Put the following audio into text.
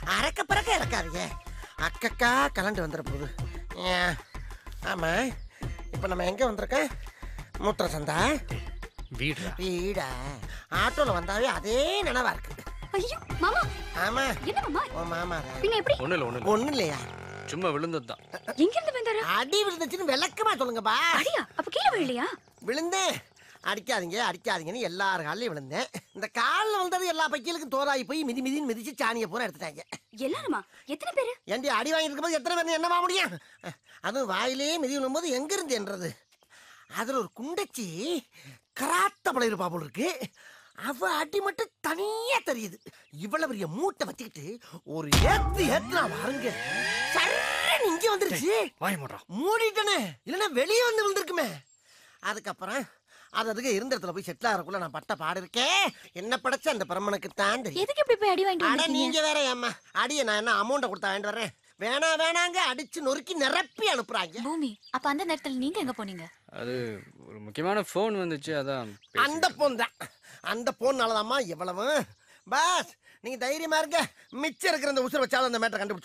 அறக்க பறக்க இறக்காதீங்க அக்கக்கா கலண்டு வந்துட போகுது ஏன், ஆமா இப்போ நம்ம எங்க வந்திருக்கோம் மூத்திர சந்தா வீடுடா வீடா ஆட்டோல வந்தாவே அதே நினைவா இருக்கு ஐயோ மாமா ஆமா என்ன மாமா உன் மாமா பின்ன எப்படி ஒண்ணு இல்ல ஒண்ணு இல்ல ஒண்ணு இல்லையா சும்மா விழுந்தது தான் எங்க இருந்து வந்தாரு அடி விழுந்துச்சுன்னு விளக்கமா சொல்லுங்கப்பா அடியா அப்ப கீழே விழலையா விழுந்தேன் அடிக்காதீங்க அடிக்காதீங்கன்னு எல்லார் காலையும் விழுந்தேன் இந்த காலில் வந்தது எல்லா பைக்கிலுக்கும் தோதாகி போய் மிதி மிதின்னு மிதிச்சு சாணியை பூரா எடுத்துட்டாங்க எல்லாருமா எத்தனை பேரு ஏண்டி அடி வாங்கிட்டு போது எத்தனை பேர் என்னவா முடியும் அதுவும் வாயிலே மிதி விழும்போது எங்க இருந்து என்றது அதுல ஒரு குண்டச்சி கராத்த பழையிருப்பா போல இருக்கு அவ அடி மட்டும் தனியா தெரியுது இவ்வளவு பெரிய மூட்டை வச்சுக்கிட்டு ஒரு ஏத்து ஏத்துனா பாருங்க சர்ன்னு இங்க வந்துருச்சு வாய மாட்டா மூடிட்டனே இல்லைன்னா வெளியே வந்து விழுந்திருக்குமே அதுக்கப்புறம் அது அதுக்கு இருந்த இடத்துல போய் செட்டில் ஆகிறக்குள்ள நான் பட்ட பாடு இருக்கேன் என்ன படைச்ச அந்த பிரம்மனுக்கு தான் தெரியும் எதுக்கு இப்படி போய் அடி வாங்கிட்டு அட வந்திருக்கீங்க நீங்க வேற ஏம்மா அடிய நான் என்ன அமௌண்ட்டை கொடுத்தா வாங்கிட்டு வரேன் வேணா வேணாங்க அடிச்சு நொறுக்கி நிரப்பி அனுப்புறாங்க பூமி அப்ப அந்த நேரத்துல நீங்க எங்க போனீங்க அது ஒரு முக்கியமான ஃபோன் வந்துச்சு அதான் பேசி- அந்த போன் தான் அந்த போன்னாலதாம்மா எவ்வளவு பாஸ் நீங்க தைரியமா இருக்க மிச்சம் இருக்கிற அந்த உசுர வச்சாலும் அந்த மேட்டை கண்டுபிடிச்சு